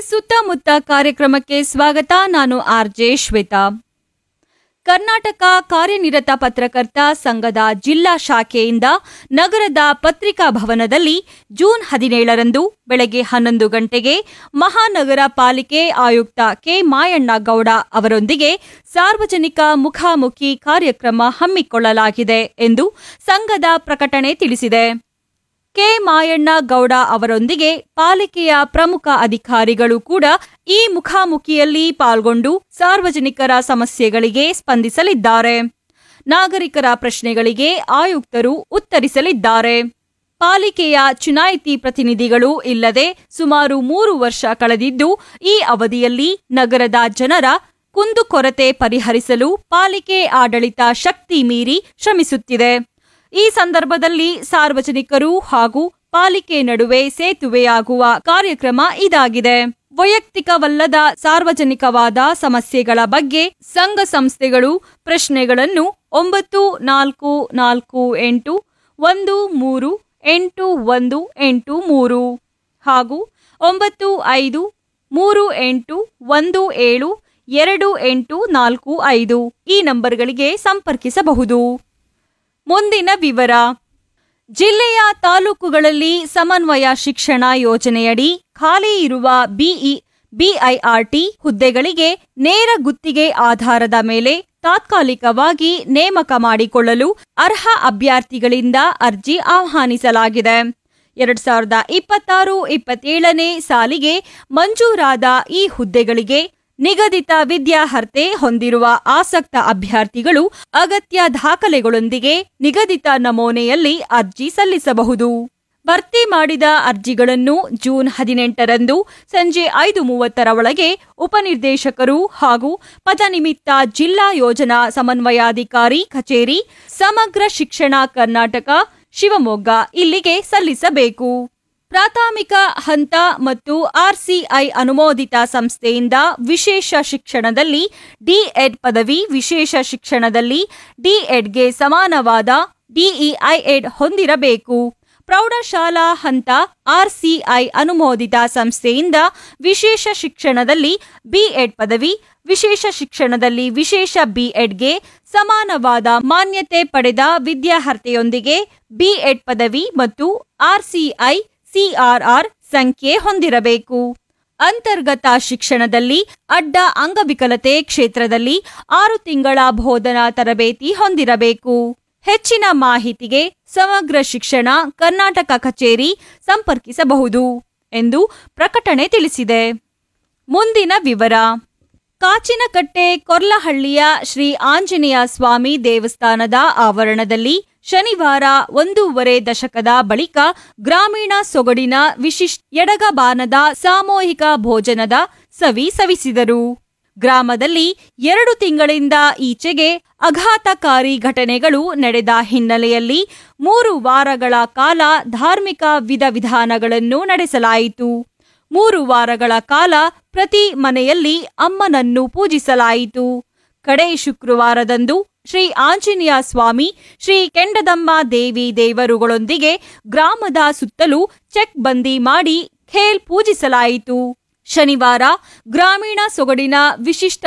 ಸುತ್ತಮುತ್ತ ಕಾರ್ಯಕ್ರಮಕ್ಕೆ ಸ್ವಾಗತ ನಾನು ಆರ್ಜೆ ಶ್ವೇತಾ ಕರ್ನಾಟಕ ಕಾರ್ಯನಿರತ ಪತ್ರಕರ್ತ ಸಂಘದ ಜಿಲ್ಲಾ ಶಾಖೆಯಿಂದ ನಗರದ ಪತ್ರಿಕಾ ಭವನದಲ್ಲಿ ಜೂನ್ ಹದಿನೇಳರಂದು ಬೆಳಗ್ಗೆ ಹನ್ನೊಂದು ಗಂಟೆಗೆ ಮಹಾನಗರ ಪಾಲಿಕೆ ಆಯುಕ್ತ ಕೆ ಮಾಯಣ್ಣ ಗೌಡ ಅವರೊಂದಿಗೆ ಸಾರ್ವಜನಿಕ ಮುಖಾಮುಖಿ ಕಾರ್ಯಕ್ರಮ ಹಮ್ಮಿಕೊಳ್ಳಲಾಗಿದೆ ಎಂದು ಸಂಘದ ಪ್ರಕಟಣೆ ತಿಳಿಸಿದೆ ಕೆ ಮಾಯಣ್ಣ ಗೌಡ ಅವರೊಂದಿಗೆ ಪಾಲಿಕೆಯ ಪ್ರಮುಖ ಅಧಿಕಾರಿಗಳು ಕೂಡ ಈ ಮುಖಾಮುಖಿಯಲ್ಲಿ ಪಾಲ್ಗೊಂಡು ಸಾರ್ವಜನಿಕರ ಸಮಸ್ಯೆಗಳಿಗೆ ಸ್ಪಂದಿಸಲಿದ್ದಾರೆ ನಾಗರಿಕರ ಪ್ರಶ್ನೆಗಳಿಗೆ ಆಯುಕ್ತರು ಉತ್ತರಿಸಲಿದ್ದಾರೆ ಪಾಲಿಕೆಯ ಚುನಾಯಿತಿ ಪ್ರತಿನಿಧಿಗಳು ಇಲ್ಲದೆ ಸುಮಾರು ಮೂರು ವರ್ಷ ಕಳೆದಿದ್ದು ಈ ಅವಧಿಯಲ್ಲಿ ನಗರದ ಜನರ ಕುಂದುಕೊರತೆ ಪರಿಹರಿಸಲು ಪಾಲಿಕೆ ಆಡಳಿತ ಶಕ್ತಿ ಮೀರಿ ಶ್ರಮಿಸುತ್ತಿದೆ ಈ ಸಂದರ್ಭದಲ್ಲಿ ಸಾರ್ವಜನಿಕರು ಹಾಗೂ ಪಾಲಿಕೆ ನಡುವೆ ಸೇತುವೆಯಾಗುವ ಕಾರ್ಯಕ್ರಮ ಇದಾಗಿದೆ ವೈಯಕ್ತಿಕವಲ್ಲದ ಸಾರ್ವಜನಿಕವಾದ ಸಮಸ್ಯೆಗಳ ಬಗ್ಗೆ ಸಂಘ ಸಂಸ್ಥೆಗಳು ಪ್ರಶ್ನೆಗಳನ್ನು ಒಂಬತ್ತು ನಾಲ್ಕು ನಾಲ್ಕು ಎಂಟು ಒಂದು ಮೂರು ಎಂಟು ಒಂದು ಎಂಟು ಮೂರು ಹಾಗೂ ಒಂಬತ್ತು ಐದು ಮೂರು ಎಂಟು ಒಂದು ಏಳು ಎರಡು ಎಂಟು ನಾಲ್ಕು ಐದು ಈ ನಂಬರ್ಗಳಿಗೆ ಸಂಪರ್ಕಿಸಬಹುದು ಮುಂದಿನ ವಿವರ ಜಿಲ್ಲೆಯ ತಾಲೂಕುಗಳಲ್ಲಿ ಸಮನ್ವಯ ಶಿಕ್ಷಣ ಯೋಜನೆಯಡಿ ಖಾಲಿ ಇರುವ ಬಿಇ ಬಿಐಆರ್ಟಿ ಹುದ್ದೆಗಳಿಗೆ ನೇರ ಗುತ್ತಿಗೆ ಆಧಾರದ ಮೇಲೆ ತಾತ್ಕಾಲಿಕವಾಗಿ ನೇಮಕ ಮಾಡಿಕೊಳ್ಳಲು ಅರ್ಹ ಅಭ್ಯರ್ಥಿಗಳಿಂದ ಅರ್ಜಿ ಆಹ್ವಾನಿಸಲಾಗಿದೆ ಎರಡ್ ಸಾವಿರದ ಇಪ್ಪತ್ತಾರು ಇಪ್ಪತ್ತೇಳನೇ ಸಾಲಿಗೆ ಮಂಜೂರಾದ ಈ ಹುದ್ದೆಗಳಿಗೆ ನಿಗದಿತ ವಿದ್ಯಾರ್ಹತೆ ಹೊಂದಿರುವ ಆಸಕ್ತ ಅಭ್ಯರ್ಥಿಗಳು ಅಗತ್ಯ ದಾಖಲೆಗಳೊಂದಿಗೆ ನಿಗದಿತ ನಮೂನೆಯಲ್ಲಿ ಅರ್ಜಿ ಸಲ್ಲಿಸಬಹುದು ಭರ್ತಿ ಮಾಡಿದ ಅರ್ಜಿಗಳನ್ನು ಜೂನ್ ಹದಿನೆಂಟರಂದು ಸಂಜೆ ಐದು ಮೂವತ್ತರ ಒಳಗೆ ಉಪನಿರ್ದೇಶಕರು ಹಾಗೂ ಪದನಿಮಿತ್ತ ಜಿಲ್ಲಾ ಯೋಜನಾ ಸಮನ್ವಯಾಧಿಕಾರಿ ಕಚೇರಿ ಸಮಗ್ರ ಶಿಕ್ಷಣ ಕರ್ನಾಟಕ ಶಿವಮೊಗ್ಗ ಇಲ್ಲಿಗೆ ಸಲ್ಲಿಸಬೇಕು ಪ್ರಾಥಮಿಕ ಹಂತ ಮತ್ತು ಆರ್ಸಿಐ ಅನುಮೋದಿತ ಸಂಸ್ಥೆಯಿಂದ ವಿಶೇಷ ಶಿಕ್ಷಣದಲ್ಲಿ ಡಿಎಡ್ ಪದವಿ ವಿಶೇಷ ಶಿಕ್ಷಣದಲ್ಲಿ ಡಿಎಡ್ಗೆ ಸಮಾನವಾದ ಡಿಇಐಎಡ್ ಹೊಂದಿರಬೇಕು ಪ್ರೌಢಶಾಲಾ ಹಂತ ಆರ್ಸಿಐ ಅನುಮೋದಿತ ಸಂಸ್ಥೆಯಿಂದ ವಿಶೇಷ ಶಿಕ್ಷಣದಲ್ಲಿ ಬಿಎಡ್ ಪದವಿ ವಿಶೇಷ ಶಿಕ್ಷಣದಲ್ಲಿ ವಿಶೇಷ ಬಿಎಡ್ಗೆ ಸಮಾನವಾದ ಮಾನ್ಯತೆ ಪಡೆದ ವಿದ್ಯಾರ್ಹತೆಯೊಂದಿಗೆ ಬಿಎಡ್ ಪದವಿ ಮತ್ತು ಆರ್ಸಿಐ ಸಿಆರ್ಆರ್ ಸಂಖ್ಯೆ ಹೊಂದಿರಬೇಕು ಅಂತರ್ಗತ ಶಿಕ್ಷಣದಲ್ಲಿ ಅಡ್ಡ ಅಂಗವಿಕಲತೆ ಕ್ಷೇತ್ರದಲ್ಲಿ ಆರು ತಿಂಗಳ ಬೋಧನಾ ತರಬೇತಿ ಹೊಂದಿರಬೇಕು ಹೆಚ್ಚಿನ ಮಾಹಿತಿಗೆ ಸಮಗ್ರ ಶಿಕ್ಷಣ ಕರ್ನಾಟಕ ಕಚೇರಿ ಸಂಪರ್ಕಿಸಬಹುದು ಎಂದು ಪ್ರಕಟಣೆ ತಿಳಿಸಿದೆ ಮುಂದಿನ ವಿವರ ಕಾಚಿನಕಟ್ಟೆ ಕೊರ್ಲಹಳ್ಳಿಯ ಶ್ರೀ ಆಂಜನೇಯ ಸ್ವಾಮಿ ದೇವಸ್ಥಾನದ ಆವರಣದಲ್ಲಿ ಶನಿವಾರ ಒಂದೂವರೆ ದಶಕದ ಬಳಿಕ ಗ್ರಾಮೀಣ ಸೊಗಡಿನ ವಿಶಿಷ್ಟ ಎಡಗಬಾನದ ಸಾಮೂಹಿಕ ಭೋಜನದ ಸವಿ ಸವಿಸಿದರು ಗ್ರಾಮದಲ್ಲಿ ಎರಡು ತಿಂಗಳಿಂದ ಈಚೆಗೆ ಅಘಾತಕಾರಿ ಘಟನೆಗಳು ನಡೆದ ಹಿನ್ನೆಲೆಯಲ್ಲಿ ಮೂರು ವಾರಗಳ ಕಾಲ ಧಾರ್ಮಿಕ ವಿಧವಿಧಾನಗಳನ್ನು ನಡೆಸಲಾಯಿತು ಮೂರು ವಾರಗಳ ಕಾಲ ಪ್ರತಿ ಮನೆಯಲ್ಲಿ ಅಮ್ಮನನ್ನು ಪೂಜಿಸಲಾಯಿತು ಕಡೆ ಶುಕ್ರವಾರದಂದು ಶ್ರೀ ಆಂಜನೇಯ ಸ್ವಾಮಿ ಶ್ರೀ ಕೆಂಡದಮ್ಮ ದೇವಿ ದೇವರುಗಳೊಂದಿಗೆ ಗ್ರಾಮದ ಸುತ್ತಲೂ ಚೆಕ್ ಬಂದಿ ಮಾಡಿ ಖೇಲ್ ಪೂಜಿಸಲಾಯಿತು ಶನಿವಾರ ಗ್ರಾಮೀಣ ಸೊಗಡಿನ ವಿಶಿಷ್ಟ